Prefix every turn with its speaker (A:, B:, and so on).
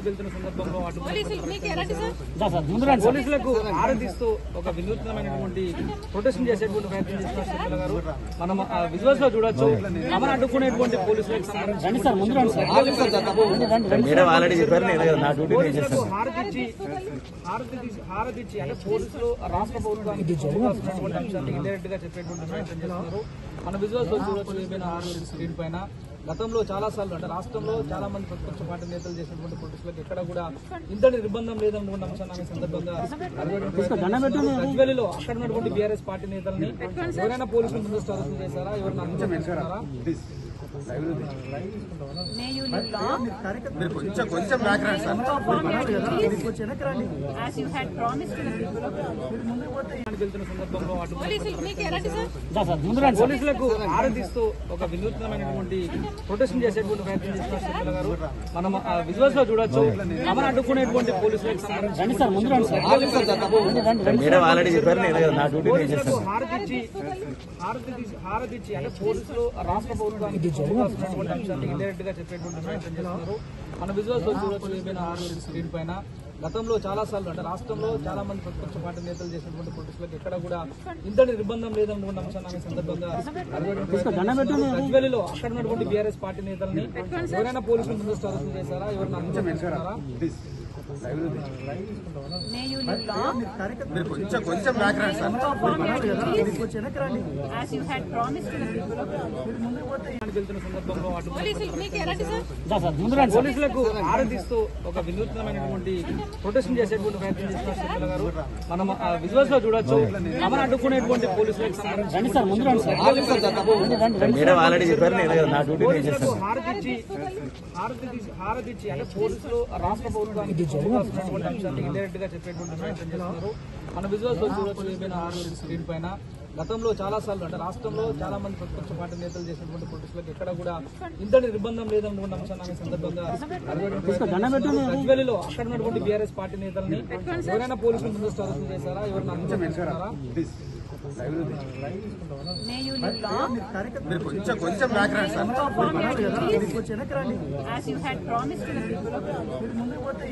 A: రిమాండ్కి వెళ్తున్న సందర్భంలో అటు
B: పోలీసులు మీకు ఎలాంటి సార్
A: పోలీసులకు ఆరాధిస్తూ ఒక వినూత్నమైనటువంటి ప్రొటెస్ట్ చేసేటువంటి ప్రయత్నం చేస్తున్నారు శర్మిల గారు మనం విజువల్స్ లో చూడొచ్చు అమలు అడ్డుకునేటువంటి పోలీసులకు సంబంధించి
C: మేడం ఆల్రెడీ చెప్పారు నేను కదా నా డ్యూటీ నేను చేస్తాను
A: పోలీసులకు హారతిచ్చి హారతి హారతిచ్చి అంటే పోలీసులు రాష్ట్ర ప్రభుత్వానికి చొరవస్తున్నటువంటి అంశాన్ని ఇండైరెక్ట్ గా చెప్పేటువంటి ప్రయత్నం చేస్తున్నారు మన విజువల్స్ లో చూడొచ్చు ఏమైనా స్క్రీన్ పైన గతంలో చాలా సార్లు అంటే రాష్ట్రంలో చాలా మంది ప్రతిపక్ష పార్టీ నేతలు చేసినటువంటి పోలీసులకు ఎక్కడ కూడా ఇంతటి నిర్బంధం లేదన్నటువంటి అంశాన్ని ఈ సందర్భంగా గజ్వేలిలో అక్కడ ఉన్నటువంటి బీఆర్ఎస్ పార్టీ నేతల్ని ఎవరైనా పోలీసులు ముందస్తు అరెస్ట్ చేశారా ఎవరైనా అనుమతించారా
B: మే యూ లివ్ లాంగ్
C: కొంచెం కొంచెం బ్యాక్ రండి sir
B: as you had promised to the people of
A: రిమాండ్కి వెళ్తున్న సందర్భంలో అటు
B: పోలీసులు మీకు ఎలాంటి సార్
A: పోలీసులకు ఆరాధిస్తూ ఒక వినూత్నమైనటువంటి ప్రొటెస్ట్ చేసేటువంటి ప్రయత్నం చేస్తున్నారు శర్మిల గారు మనం విజువల్స్ లో చూడొచ్చు అమలు అడ్డుకునేటువంటి పోలీసులకు సంబంధించి
C: మేడం ఆల్రెడీ చెప్పారు నేను కదా నా డ్యూటీ నేను చేస్తాను
A: పోలీసులకు హారతిచ్చి హారతి హారతిచ్చి అంటే పోలీసులు రాష్ట్ర ప్రభుత్వానికి చొరవస్తున్నటువంటి అంశాన్ని ఇండైరెక్ట్ గా చెప్పేటువంటి ప్రయత్నం చేస్తున్నారు మన విజువల్స్ లో చూడొచ్చు ఏమైనా స్క్రీన్ పైన గతంలో చాలా సార్లు అంటే రాష్ట్రంలో చాలా మంది ప్రతిపక్ష పార్టీ నేతలు చేసినటువంటి పోలీసులకు ఎక్కడ కూడా ఇంతటి నిర్బంధం లేదన్నటువంటి అంశాన్ని ఈ సందర్భంగా గజ్వేలిలో అక్కడ ఉన్నటువంటి బీఆర్ఎస్ పార్టీ నేతల్ని ఎవరైనా పోలీసులు ముందస్తు అరెస్ట్ చేశారా ఎవరైనా అనుమతించారా
B: మే యూ లివ్ లాంగ్
C: కొంచెం కొంచెం బ్యాక్ రండి sir
B: as you had promised to the people of
A: రిమాండ్కి వెళ్తున్న సందర్భంలో అటు
B: పోలీసులు మీకు ఎలాంటి సార్
A: పోలీసులకు ఆరాధిస్తూ ఒక వినూత్నమైనటువంటి ప్రొటెస్ట్ చేసేటువంటి ప్రయత్నం చేస్తున్నారు శర్మిల గారు మనం విజువల్స్ లో చూడొచ్చు అమలు అడ్డుకునేటువంటి పోలీసులకు సంబంధించి
C: మేడం ఆల్రెడీ చెప్పారు నేను కదా నా డ్యూటీ నేను చేస్తాను
A: పోలీసులకు హారతిచ్చి హారతి హారతిచ్చి అంటే పోలీసులు రాష్ట్ర ప్రభుత్వానికి చొరవస్తున్నటువంటి అంశాన్ని ఇండైరెక్ట్ గా చెప్పేటువంటి ప్రయత్నం చేస్తున్నారు మన విజువల్స్ లో చూడొచ్చు ఏమైనా స్క్రీన్ పైన గతంలో చాలా సార్లు అంటే రాష్ట్రంలో చాలా మంది ప్రతిపక్ష పార్టీ నేతలు చేసినటువంటి పోలీసులకు ఎక్కడ కూడా ఇంతటి నిర్బంధం లేదన్నటువంటి అంశాన్ని ఈ సందర్భంగా గజ్వేలిలో అక్కడ ఉన్నటువంటి బీఆర్ఎస్ పార్టీ నేతల్ని ఎవరైనా పోలీసులు ముందస్తు అరెస్ట్ చేశారా ఎవరైనా అనుమతించారా
B: మే యూ లివ్ లాంగ్
C: కొంచెం కొంచెం బ్యాక్ రండి sir
B: as you had promised to the people of